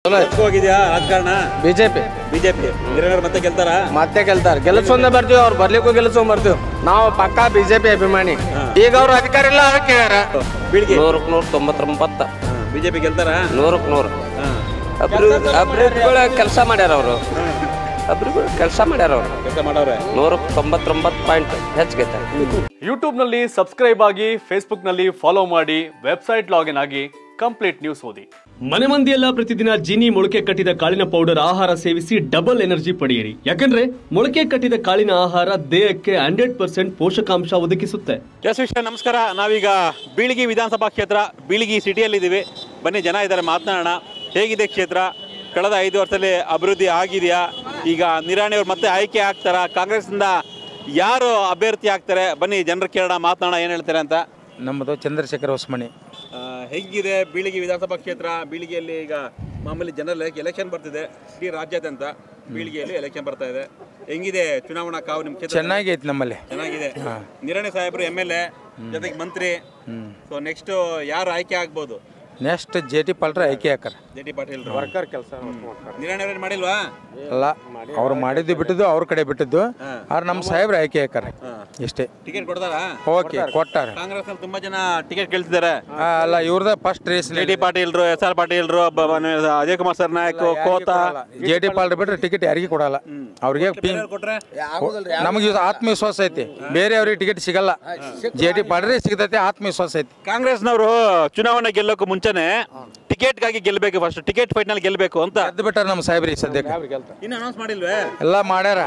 ಚಲೋ ಹೋಗಿದ್ಯಾ ರಾಜಕಾರಣ ಬಿಜೆಪಿ ಬಿಜೆಪಿ ಹಿರಿಯರು ಮತ್ತೆ ಗೆಲ್ತಾರ ಮತ್ತೆ ಗೆಲ್ತಾರೆ ಗೆಲ್ಸೊಂದೇ ಬರ್ತೀವಿ ಅವ್ರು ಬರ್ಲಿಕ್ಕೂ ಗೆಲ್ಸ್ಕೊಂಡ್ ಬರ್ತೀವಿ ನಾವು ಪಕ್ಕಾ ಬಿಜೆಪಿ ಅಭಿಮಾನಿ ಈಗ ಅವ್ರ ಅಧಿಕಾರ ಇಲ್ಲ ಅದಕ್ಕೆ ಕೇಳ್ಯಾರ ಬೀಳಿಗೆ ನೂರಕ್ಕೆ ನೂರ ತೊಂಬತ್ತೊಂಬತ್ತು ಬಿಜೆಪಿ ಗೆಲ್ತಾರ ನೂರಕ್ಕೆ ನೂರು ಅಭಿವೃದ್ಧಿ ಅಭಿವೃದ್ಧಿಗಳ ಕೆಲಸ ಮಾಡ್ಯಾರ ಅವರು ಅಭಿವೃದ್ಧಿ ಕೆಲಸ ಮಾಡ್ಯಾರ ಅವರು ಕೆಲಸ ಮಾಡವ್ರೆ ನೂರಕ್ಕೆ ತೊಂಬತ್ತೊಂಬತ್ತು ಪಾಯಿಂಟ್ ಹೆಚ್ಚಿಗೆ ಯೂಟ್ಯೂಬ್ನಲ್ಲಿ ಸಬ್ಸ್ಕ್ರೈಬ್ ಆಗಿ ಫೇಸ್ಬುಕ್ನಲ್ಲಿ ಫಾಲೋ ಮಾಡಿ ವೆಬ್ಸೈಟ್ ಲಾಗಿನ್ ಆಗಿ ಕಂಪ್ಲೀಟ್ ನ್ಯೂಸ್ ಓದಿ ಮನೆ ಮಂದಿಯೆಲ್ಲ ಪ್ರತಿದಿನ ಜೀನಿ ಮೊಳಕೆ ಕಟ್ಟಿದ ಕಾಳಿನ ಪೌಡರ್ ಆಹಾರ ಸೇವಿಸಿ ಡಬಲ್ ಎನರ್ಜಿ ಪಡೆಯಿರಿ ಯಾಕಂದ್ರೆ ಮೊಳಕೆ ಕಟ್ಟಿದ ಕಾಳಿನ ಆಹಾರ ದೇಹಕ್ಕೆ ಹಂಡ್ರೆಡ್ ಪರ್ಸೆಂಟ್ ಪೋಷಕಾಂಶ ಒದಗಿಸುತ್ತೆ ಎಸ್ ವಿಷಯ ನಮಸ್ಕಾರ ನಾವೀಗ ಬೀಳಿಗಿ ವಿಧಾನಸಭಾ ಕ್ಷೇತ್ರ ಬೀಳಿಗಿ ಸಿಟಿಯಲ್ಲಿದ್ದೀವಿ ಬನ್ನಿ ಜನ ಇದ್ದಾರೆ ಮಾತನಾಡೋಣ ಹೇಗಿದೆ ಕ್ಷೇತ್ರ ಕಳೆದ ಐದು ವರ್ಷದಲ್ಲಿ ಅಭಿವೃದ್ಧಿ ಆಗಿದೆಯಾ ಈಗ ನಿರಾಣಿಯವ್ರು ಮತ್ತೆ ಆಯ್ಕೆ ಆಗ್ತಾರಾ ಕಾಂಗ್ರೆಸ್ನಿಂದ ಯಾರು ಅಭ್ಯರ್ಥಿ ಆಗ್ತಾರೆ ಬನ್ನಿ ಜನರು ಕೇಳೋಣ ಮಾತನಾಡೋಣ ಏನು ಹೇಳ್ತಾರೆ ಅಂತ ನಮ್ಮದು ಚಂದ್ರಶೇಖರ್ ಹೊಸಮಣಿ ಆ, ಹೇಗಿದೆ ಬೀಳಿಗಿ ವಿಧಾನಸಭಾ ಕ್ಷೇತ್ರ ಬೀಳಿಗೆಯಲ್ಲಿ ಈಗ ಮಾಮೂಲಿ ಜನರಲ್ ಎಲೆಕ್ಷನ್ ಬರ್ತಿದೆ ಇಡೀ ರಾಜ್ಯಾದ್ಯಂತ ಬೀಳಿಗೆಯಲ್ಲಿ ಎಲೆಕ್ಷನ್ ಬರ್ತಾ ಇದೆ ಹೆಂಗಿದೆ ಚುನಾವಣಾ ಕಾವು ನಿಮ್ಮ ಕ್ಷೇತ್ರ ಚೆನ್ನಾಗಿ ಐತಿ ನಮ್ಮಲ್ಲಿ ಚೆನ್ನಾಗಿದೆ ನಿರಾಣಿ ಸಾಹೇಬರು ಎಮ್ ಎಲ್ ಎ ಜೊತೆಗೆ ಮಂತ್ರಿ ಸೊ ನೆಕ್ಸ್ಟ್ ಯಾರು ಆಯ್ಕೆ ಆಗ್ಬೋದು ನೆಕ್ಸ್ಟ್ ಜೆ ಟಿ ಪಾಲ್ಟ್ರ ಆಯ್ಕೆ ಹಾಕಾರ ಜೆ ಟಿ ಪಾಟೀಲ್ ವರ್ಕರ್ ಕೆಲಸ ನಿರಾಣಿ ಅವ್ರೇನ್ ಮಾಡಿಲ್ವಾ ಅಲ್ಲ ಅವ್ರು ಮಾಡಿದ್ದು ಬಿಟ್ಟಿದ್ದು ಅವ್ರ ಕಡೆ ಬಿಟ್ಟಿದ್ದು ಆದ್ರೆ ನಮ್ಮ ಸಾಹೇಬ್ರ ಆಯ್ಕೆ ಹಾಕಾರ ಇಷ್ಟೇ ಟಿಕೆಟ್ ಕೊಡ್ತಾರಾ ಓಕೆ ಕೊಟ್ಟಾರ ಕಾಂಗ್ರೆಸ್ ನಲ್ಲಿ ತುಂಬಾ ಜನ ಟಿಕೆಟ್ ಕೇಳ್ತಿದ್ದಾರೆ ಆ, ಅಲ್ಲ ಇವ್ರದ ಫಸ್ಟ್ ರೇಸ್ ಜೆ ಟಿ ಪಾಟೀಲ್ರು ಎಸ್ ಆರ್ ಪಾಟೀಲ್ರು ಬ- ಬ- ಅಜಯ್ ಕುಮಾರ್ ಸರ್ ನಾಯಕ್ ಕೋತ ಜೆ ಟಿ ಪಾಲ್ಟ್ರ ಬಿಟ್ರೆ ಟಿಕೆಟ್ ಯಾರಿಗೂ ಕೊಡಲ್ಲ ಅವ್ರಿಗೆ ಪಿ ಕೊಟ್ರೆ ನಮಗೆ ಇದು ಆತ್ಮವಿಶ್ವಾಸ ಐತಿ ಬೇರೆ ಅವ್ರಿಗೆ ಟಿಕೆಟ್ ಸಿಗಲ್ಲ ಜೆ ಟಿ ಪಾಲ್ಟ್ರೆ ಸಿಗತೈತಿ ಆತ್ಮವಿಶ್ವಾಸ ಐತಿ ಕಾಂಗ್ರೆಸ್ನವರು ಚುನಾವಣೆ ಗೆಲ್ಲೋಕು ಮುಂಚೆನೆ ಟಿಕೆಟ್ಗಾಗಿ ಗೆಲ್ಲಬೇಕು ಫಸ್ಟ್ ಟಿಕೆಟ್ ಫೈಟ್ ನಲ್ಲಿ ಗೆಲ್ಲಬೇಕು ಅಂತ ಗೆದ್ದು ಬಿಟ್ಟಾರ ನಮ್ಮ ಸಾಹೇಬ್ರಿಗೆ ಸದ್ಯಕ್ಕೆ ಇನ್ನು ಅನೌನ್ಸ್ ಮಾಡಿಲ್ವೇ ಎಲ್ಲ ಮಾಡ್ಯಾರ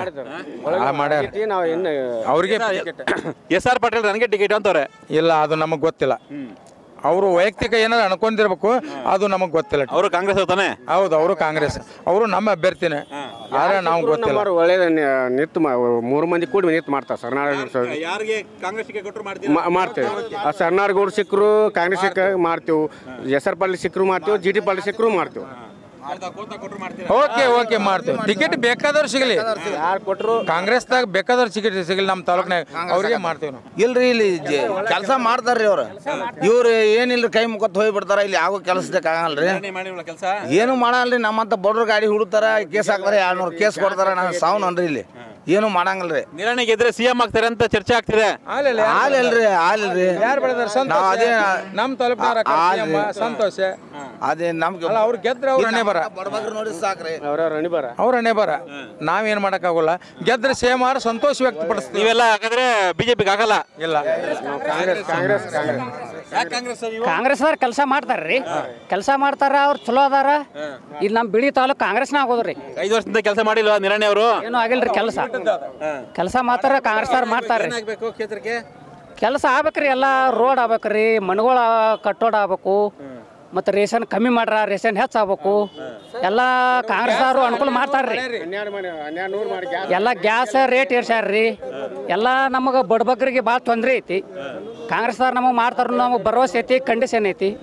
ಆ, ಮಾಡ್ಯಾರ ಅವ್ರಿಗೆ ಎಸ್ ಆರ್ ಪಾಟೀಲ್ ನನಗೆ ಟಿಕೆಟ್ ಅಂತವ್ರೆ ಇಲ್ಲ ಅದು ನಮಗೆ ಗೊತ್ತಿಲ್ಲ ಅವರು ವೈಯಕ್ತಿಕ ಏನಾದ್ರು ಅನ್ಕೊಂಡಿರ್ಬೇಕು ಅದು ನಮಗೆ ಗೊತ್ತಿಲ್ಲ ಅವರು ಕಾಂಗ್ರೆಸ್ ತಾನೆ ಹೌದು ಅವರು ಕಾಂಗ್ರೆಸ್ ಅವರು ನಮ್ಮ ಅಭ್ಯರ್ಥಿನೇ ಆದ್ರೆ ನಾವು ಗೊತ್ತಿಲ್ಲ ಒಳ್ಳೇದ ನಿಂತು ಮೂರು ಮಂದಿ ಕೂಡಿ ನಿಂತು ಮಾಡ್ತಾರೆ ಸರ್ನಾರ ಯಾರಿಗೆ ಕಾಂಗ್ರೆಸ್ ಟಿಕೆಟ್ ಕೊಟ್ಟರು ಮಾಡ್ತೀವಿ ಮಾಡ್ತೇವೆ ಆ ಸರ್ನಾರ್ ಗೌಡ್ ಸಿಕ್ಕರು ಕಾಂಗ್ರೆಸ್ ಸಿಕ್ಕ ಮಾಡ್ತೇವೆ ಎಸ್ ಆರ್ ಪಾಟೀಲ್ ಸಿಕ್ಕರು ಮಾಡ್ತೇವೆ ಜಿ ಟಿ ಪಾಟೀಲ್ ಸಿಕ್ಕರು ಮಾಡ್ತೇವೆ ಕೊಟ್ಟರು ಮಾಡ್ತೀರಾ ಓಕೆ ಓಕೆ ಮಾಡ್ತೇವೆ ಟಿಕೆಟ್ ಬೇಕಾದವ್ರು ಸಿಗಲಿ ಯಾರು ಕೊಟ್ಟರು ಕಾಂಗ್ರೆಸ್ದಾಗ ಬೇಕಾದವ್ರು ಟಿಕೆಟ್ ಸಿಗಲಿ ನಮ್ಮ ತಾಲೂಕ್ನಾಗ ಅವ್ರಿಗೆ ಮಾಡ್ತೇವೆ ನಾವು ಇಲ್ರಿ ಇಲ್ಲಿ ಕೆಲಸ ಮಾಡ್ತಾರ್ರಿ ಅವ್ರು ಇವ್ರು ಏನಿಲ್ರಿ ಕೈ ಮುಖತ್ ಹೋಗ್ಬಿಡ್ತಾರ ಇಲ್ಲಿ ಆಗೋ ಕೆಲಸದಕ್ಕೆ ಆಗಲ್ರಿ ಮಾಡಿಲ್ಲ ಕೆಲಸ ಏನು ಮಾಡಲ್ರಿ ನಮ್ಮಂತ ಬಡ್ರ ಗಾಡಿ ಹುಡುಕ್ತಾರ ಕೇಸ್ ಹಾಕ್ತಾರೆ ಎರಡ್ನೂರು ಕೇಸ್ ಕೊಡ್ತಾರ ನಾನು ಸಾವು ನನ್ರಿ ಇಲ್ಲಿ ಏನು ಮಾಡಂಗಿಲ್ರಿ ನಿರಾಣಿ ಗೆದ್ರೆ ಸಿಎಂ ಆಗ್ತಾರೆ ಅಂತ ಚರ್ಚೆ ಆಗ್ತಿದೆ ಹಾಲಿಲ್ರಿ ಹಾಲಿಲ್ರಿ ಯಾರು ಬೆಳೆದಾರ ನಾವ್ ಅದೇ ನಮ್ಮ ತಾಲೂಕ್ನವ್ರ ಸಂತೋಷ ಅದೇ ನಮ್ಗೆ ಅಲ್ಲ ಅವ್ರು ಗೆದ್ರೆ ಅವ್ರ ಹಣೆ ಬರ ಬಡಬಗ್ರು ನೋಡಿ ಸಾಕ್ರಿ ಅವ್ರವ್ರ ಅಣಿಬಾರ ಅವ್ರ ಹಣೆ ಬರ ನಾವೇನ್ ಮಾಡಕ್ಕಾಗಲ್ಲ ಗೆದ್ರೆ ಸೇಮ್ ಆದ್ರೆ ಸಂತೋಷ ವ್ಯಕ್ತಪಡಿಸ್ತೀವಿ ನೀವೆಲ್ಲ ಹಾಗಾದ್ರೆ ಬಿಜೆಪಿಗೆ ಆಗಲ್ಲ ಇಲ್ಲ ಕಾಂಗ್ರೆಸ್ ಕಾಂಗ್ರೆಸ್ ಕಾಂಗ್ರೆಸ್ ಯಾಕೆ ಕಾಂಗ್ರೆಸ್ ನೀವು ಕಾಂಗ್ರೆಸ್ದವ್ರು ಕೆಲಸ ಮಾಡ್ತಾರ್ರಿ ಕೆಲಸ ಮಾಡ್ತಾರ ಅವ್ರು ಚಲೋ ಅದಾರ ಇಲ್ಲಿ ನಮ್ಮ ಬಿಳಿ ತಾಲೂಕು ಕಾಂಗ್ರೆಸ್ನ ಆಗೋದ್ರಿ ಐದು ವರ್ಷದಿಂದ ಕೆಲಸ ಮಾಡಿಲ್ವಾ ನಿರಾಣಿ ಅವರು ಏನು ಆಗಿಲ್ರಿ ಕೆಲಸ ಕೆಲಸ ಮಾತ್ರ ಕಾಂಗ್ರೆಸ್ದವ್ರು ಮಾಡ್ತಾರ್ರಿ ಏನಾಗಬೇಕು ಕ್ಷೇತ್ರಕ್ಕೆ ಕೆಲಸ ಆಗ್ಬೇಕ್ರಿ ಎಲ್ಲ ರೋಡ್ ಆಗ್ಬೇಕ್ರಿ ಮನೆಗಳ ಕಟ್ಟೋಡ್ ಆಗ್ಬೇಕು ಮತ್ತು ರೇಷನ್ ಕಮ್ಮಿ ಮಾಡ್ರ ರೇಷನ್ ಹೆಚ್ಚು ಆಗ್ಬೇಕು ಎಲ್ಲ ಕಾಂಗ್ರೆಸ್ದವ್ರು ಅನುಕೂಲ ಮಾಡ್ತಾರ್ರಿ ಹನ್ನೆರಡು ಮನೆ ಹನ್ನೆರಡು ನೂರು ಮಾಡಿ ಗ್ಯಾಸ್ ಎಲ್ಲ ಗ್ಯಾಸ್ ರೇಟ್ ಏರ್ಸ್ಯಾರ್ರಿ ಎಲ್ಲ ನಮಗೆ ಬಡಬಗ್ರಿಗೆ ಭಾಳ ತೊಂದರೆ ಐತಿ ಕಾಂಗ್ರೆಸ್ದವ್ರು ನಮಗೆ ಮಾಡ್ತಾರ ನಮಗೆ ಭರವಸೆ ಐತಿ ಕಂಡೀಷನ್ ಐತಿ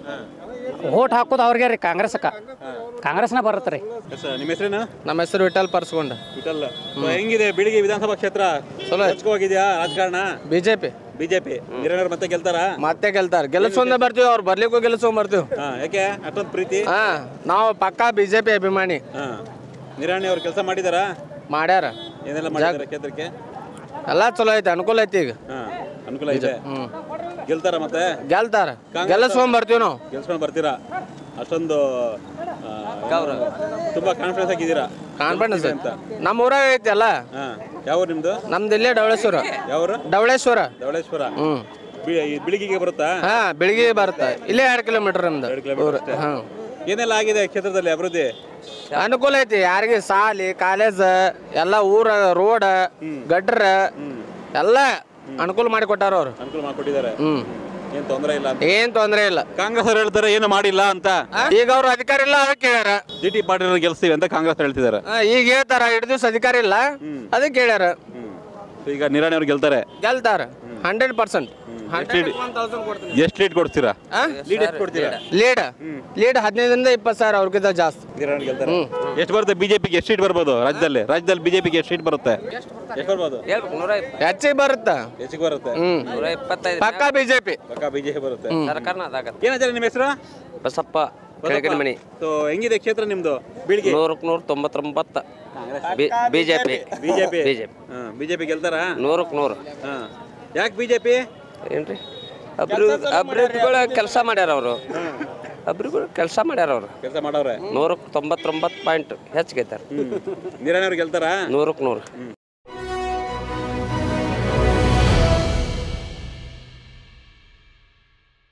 ಓಟ್ ಹಾಕೋದು ಅವ್ರಿಗೆ ರೀ ಕಾಂಗ್ರೆಸ್ಕ ಕಾಂಗ್ರೆಸ್ನ ಬರುತ್ತೆ ರೀ ನಿಮ್ಮ ಹೆಸರೇನು ನಮ್ಮ ಹೆಸರು ವಿಠಲ್ ಪರ್ಸ್ಕೊಂಡ ವಿಠಲ್ So, ಹೆಂಗಿದೆ ಬೀಳಿಗೆ ವಿಧಾನಸಭಾ ಕ್ಷೇತ್ರ ಚಲೋ ಐತಿ. ಹೋಗಿದ್ಯಾ ರಾಜಕಾರಣ ಬಿಜೆಪಿ ಬಿಜೆಪಿ ನಿರಾಣಿ ಮತ್ತೆ ಗೆಲ್ತಾರಾ ಮತ್ತೆ ಗೆಲ್ತಾರೆ ಗೆಲ್ಸೊಂದೇ ಬರ್ತೀವಿ ಅವ್ರು ಬರ್ಲಿಕ್ಕೂ ಗೆಲ್ಸ್ಕೊಂಡ್ ಬರ್ತೀವಿ ಹಾ ಯಾಕೆ ಅಷ್ಟೊಂದು ಪ್ರೀತಿ ಹಾ ನಾವು ಪಕ್ಕಾ ಬಿಜೆಪಿ ಅಭಿಮಾನಿ ಹಾ ನಿರಾಣಿ ಅವ್ರು ಕೆಲಸ ಮಾಡಿದಾರಾ ಮಾಡ್ಯಾರ ಏನೆಲ್ಲ ಮಾಡಿದ್ದಾರೆ ಕ್ಷೇತ್ರಕ್ಕೆ ಎಲ್ಲ ಚಲೋ ಐತಿ ಅನುಕೂಲ ಐತಿ ಈಗ ಹಾ ಅನುಕೂಲ ಇದೆ ಗೆಲ್ತಾರ ಮತ್ತೆ ಗೆಲ್ತಾರ ಗೆಲ್ಸ್ಕೊಂಡ್ ಬರ್ತೀವಿ ನಾವು ಗೆಲ್ಸ್ಕೊಂಡು ಬರ್ತೀರಾ ಅಷ್ಟೊಂದು ಆ, ತುಂಬಾ ಕಾನ್ಫಿಡೆನ್ಸ್ ಆಗಿದ್ದೀರಾ ಕಾನ್ಫಿಡೆನ್ಸ್ ಅಂತ ನಮ್ಮ ಊರಾಗ ಐತಿ ಅಲ್ಲ ಹಾ ಯಾವ ನಿಮ್ದು ನಮ್ದು ಇಲ್ಲೇ ಡವಳೇಶ್ವರ ಯಾವ್ರು ಡವಳೇಶ್ವರ ಧವಳೇಶ್ವರ ಹ್ಮ್ ಬಿ- ಈ ಬಿಳಿಗಿಗೆ ಬರುತ್ತಾ ಹಾ ಬೆಳಿಗ್ಗೆ ಬರುತ್ತೆ ಇಲ್ಲೇ ಎರಡು ಕಿಲೋಮೀಟರ್ ನಮ್ದು ಎರಡು ಕಿಲೋಮೀಟರ್ ಊರು ಅಷ್ಟೇ. ಹಾ ಏನೆಲ್ಲ ಆಗಿದೆ ಕ್ಷೇತ್ರದಲ್ಲಿ ಅಭಿವೃದ್ಧಿ ಅನುಕೂಲ ಐತಿ ಯಾರಿಗೆ ಸಾಲಿ ಕಾಲೇಜ್ ಎಲ್ಲ ಊರ ರೋಡ್ ಗಡ್ರ ಎಲ್ಲ ಅನುಕೂಲ ಮಾಡಿ ಕೊಟ್ಟಾರ ಅವ್ರು ಅನುಕೂಲ ಮಾಡ್ಕೊಟ್ಟಿದ್ದಾರೆ ಹ್ಮ್ ಏನ್ ತೊಂದರೆ ಇಲ್ಲ ಅಂತ ಏನ್ ತೊಂದ್ರೆ ಇಲ್ಲ ಕಾಂಗ್ರೆಸ್ ಅವ್ರು ಹೇಳ್ತಾರೆ ಏನು ಮಾಡಿಲ್ಲ ಅಂತ ಈಗ ಅವ್ರ ಅಧಿಕಾರ ಇಲ್ಲ ಅದಕ್ಕೆ ಕೇಳ್ಯಾರ ಜಿ ಟಿ ಪಾಟೀಲ್ ಗೆಲ್ಸ್ತೀವಿ ಅಂತ ಕಾಂಗ್ರೆಸ್ ಹೇಳ್ತಿದ್ದಾರೆ ಆ, ಈಗ ಹೇಳ್ತಾರ ಎರಡು ದಿವಸ ಅಧಿಕಾರ ಇಲ್ಲ ಅದಕ್ಕೆ ಕೇಳ್ಯಾರ So, ಈಗ ನಿರಾಣಿ ಅವ್ರು ಗೆಲ್ತಾರೆ ಗೆಲ್ತಾರ ಹಂಡ್ರೆಡ್ ಪರ್ಸೆಂಟ್ ಎಷ್ಟು ಲೀಡ್ ಕೊಡ್ತೀರಾ ಲೀಡ್ ಎಷ್ಟು ಕೊಡ್ತೀರಾ ಲೀಡ್ ಲೀಡ್ ಹದಿನೈದರಿಂದ ಇಪ್ಪತ್ತು ಸಾವಿರ ಅವ್ರಿಗಿಂತ ಜಾಸ್ತಿ ನಿರಾಣಿ ಗೆಲ್ತಾರೆ ಎಷ್ಟು ಬರುತ್ತೆ ಬಿಜೆಪಿಗೆ ಎಷ್ಟು ಸೀಟ್ ಬರ್ಬೋದು ರಾಜ್ಯದಲ್ಲಿ ರಾಜ್ಯದಲ್ಲಿ ಬಿಜೆಪಿಗೆ ಎಷ್ಟು ಸೀಟ್ ಬರುತ್ತೆ ಎಷ್ಟು ಬರ್ಬೋದು ಹೇಳ್ಬೇಕು ನೂರ ಇಪ್ಪ ಹೆಚ್ಚಿಗೆ ಬರುತ್ತ ಹೆಚ್ಚಿಗೆ ಬರುತ್ತೆ ಹ್ಮ್ ನೂರ ಇಪ್ಪತ್ತೈದು ಪಕ್ಕಾ ಬಿಜೆಪಿ ಪಕ್ಕ ಬಿಜೆಪಿ ಬರುತ್ತೆ ಸರ್ಕಾರನ ಅದಾಗತ್ತೆ ಏನಾದ್ರೆ ನಿಮ್ಮ ಹೆಸರು ಬಸಪ್ಪ ಕೆಳಗಿನ ಮನಿ ಸೊ ಹೆಂಗಿದೆ ಕ್ಷೇತ್ರ ನಿಮ್ದು ಬೀಳ್ಗಿ ನೂರಕ್ಕೆ ನೂರ ತೊಂಬತ್ತೊಂಬತ್ತು B J P BJP B J P BJP ಗೆಲ್ತಾರಾ ನೂರಕ್ಕೆ ನೂರು ಹಾ ಯಾಕೆ ಬಿಜೆಪಿ ಏನ್ರಿ ಅಭಿವೃದ್ಧಿ ಅಭಿವೃದ್ಧಿಗಳ ಕೆಲಸ ಮಾಡ್ಯಾರ ಅವರು ಅಭಿವೃದ್ಧಿಗಳು ಕೆಲಸ ಮಾಡ್ಯಾರ ಅವರು ಕೆಲಸ ಮಾಡವ್ರೆ ನೂರಕ್ಕೆ ತೊಂಬತ್ತೊಂಬತ್ತು ಪಾಯಿಂಟ್ ಹೆಚ್ಚು ಗೆದ್ದಾರ ನಿರಾಣಿ ಅವ್ರು ಗೆಲ್ತಾರಾ ನೂರಕ್ಕೆ ನೂರು ಹ್ಮ್.